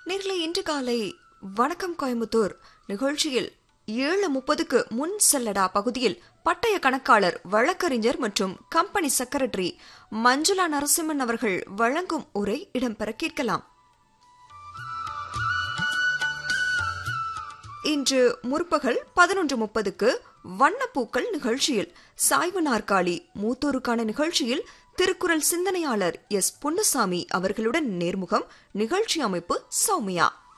நேர்களை இன்று காலை வணக்கம் கோயம்புத்தூர் நிகழ்ச்சியில் ஏழு முப்பதுக்கு முன் செல்லடா பகுதியில் பட்டய கணக்காளர் வழக்கறிஞர் மற்றும் கம்பெனி செக்ரட்டரி மஞ்சுளா நரசிம்மன் அவர்கள் வழங்கும் உரை இடம்பெற கேட்கலாம் இன்று முற்பகல் பதினொன்று முப்பதுக்கு வண்ணப்பூக்கள் நிகழ்ச்சியில் சாய்வு நாற்காலி மூத்தோருக்கான நிகழ்ச்சியில் திருக்குறள் சிந்தனையாளர் எஸ் பொன்னுசாமி அவர்களுடன் நேர்முகம் நிகழ்ச்சி அமைப்பு சௌமியா